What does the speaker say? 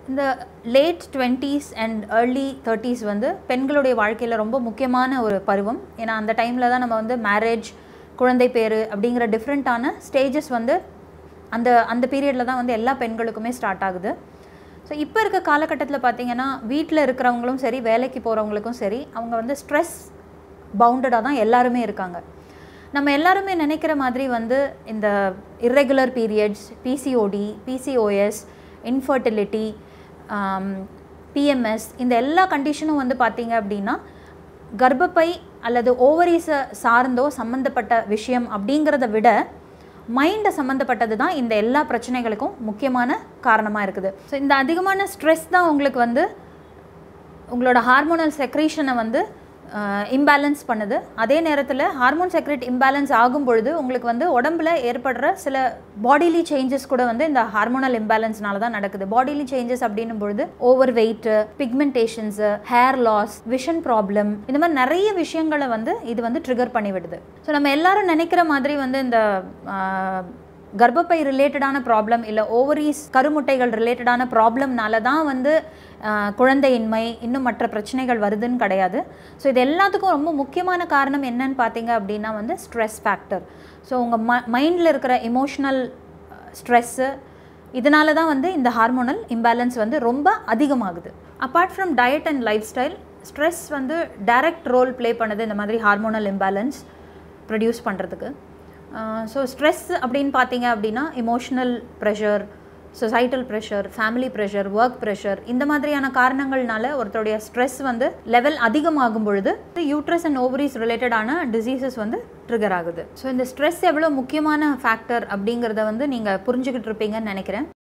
இந்த late twenties and early thirties வந்து பெண்களுடைய வாழ்க்கையில் ரொம்ப முக்கியமான ஒரு பருவம் ஏன்னா அந்த டைமில் தான் நம்ம வந்து மேரேஜ் குழந்தை பேர் அப்படிங்கிற டிஃப்ரெண்ட்டான ஸ்டேஜஸ் வந்து அந்த அந்த பீரியடில் தான் வந்து எல்லா பெண்களுக்குமே ஸ்டார்ட் ஆகுது ஸோ இப்போ இருக்க காலகட்டத்தில் பார்த்தீங்கன்னா வீட்டில் இருக்கிறவங்களும் சரி வேலைக்கு போகிறவங்களுக்கும் சரி அவங்க வந்து ஸ்ட்ரெஸ் பவுண்டடாக தான் எல்லாருமே இருக்காங்க நம்ம எல்லாருமே நினைக்கிற மாதிரி வந்து இந்த irregular periods PCOD PCOS infertility PMS இந்த எல்லா கண்டிஷனும் வந்து பார்த்தீங்க அப்படின்னா கர்ப்பப்பை அல்லது ஓவரிஸை சார்ந்தோ சம்மந்தப்பட்ட விஷயம் அப்படிங்கிறத விட மைண்டை சம்மந்தப்பட்டது தான் இந்த எல்லா பிரச்சனைகளுக்கும் முக்கியமான காரணமாக இருக்குது ஸோ இந்த அதிகமான ஸ்ட்ரெஸ் தான் உங்களுக்கு வந்து உங்களோட ஹார்மோனல் செக்ரீஷனை வந்து இம்பேலன்ஸ் பண்ணுது அதே நேரத்தில் ஹார்மோன் செக்ரேட் இம்பேலன்ஸ் ஆகும் பொழுது உங்களுக்கு வந்து உடம்புல ஏற்படுற சில பாடிலி சேஞ்சஸ் கூட வந்து இந்த ஹார்மோனல் இம்பேலன்ஸ்னால தான் நடக்குது பாடிலி சேஞ்சஸ் அப்படின்னும் பொழுது over weight pigmentations hair loss vision problem இந்த மாதிரி நிறைய விஷயங்களை வந்து இது வந்து ட்ரிகர் பண்ணி விடுது ஸோ நம்ம எல்லாரும் நினைக்கிற மாதிரி வந்து இந்த ஆஹ், கர்ப்பப்பை ரிலேட்டடான ப்ராப்ளம் இல்லை ஓவரீஸ் கருமுட்டைகள் ரிலேட்டடான ப்ராப்ளம்னால தான் வந்து ஆஹ், குழந்தையின்மை இன்னும் மற்ற பிரச்சனைகள் வருதுன்னு கிடையாது ஸோ இது எல்லாத்துக்கும் ரொம்ப முக்கியமான காரணம் என்னன்னு பார்த்தீங்க அப்படின்னா வந்து ஸ்ட்ரெஸ் ஃபேக்டர் ஸோ உங்கள் ம மைண்டில் இருக்கிற எமோஷ்னல் ஸ்ட்ரெஸ்ஸு இதனால தான் வந்து இந்த ஹார்மோனல் இம்பேலன்ஸ் வந்து ரொம்ப அதிகமாகுது apart from diet and lifestyle stress வந்து டைரக்ட் ரோல் ப்ளே பண்ணுது இந்த மாதிரி ஹார்மோனல் இம்பேலன்ஸ் ப்ரொடியூஸ் பண்ணுறதுக்கு ஸோ ஸ்ட்ரெஸ் அப்படின்னு பார்த்தீங்க அப்படின்னா emotional pressure societal pressure family pressure work pressure இந்த மாதிரியான காரணங்கள்னால ஒருத்தருடைய ஸ்ட்ரெஸ் வந்து லெவல் அதிகமாகும் பொழுது யூட்ரஸ் அண்ட் ஓவரிஸ் ரிலேட்டடான டிசீசஸ் வந்து ட்ரிகர் ஆகுது ஸோ இந்த ஸ்ட்ரெஸ் எவ்வளோ முக்கியமான ஃபேக்டர் அப்படிங்கிறத வந்து நீங்கள் புரிஞ்சுக்கிட்டு இருப்பீங்கன்னு நினைக்கிறேன்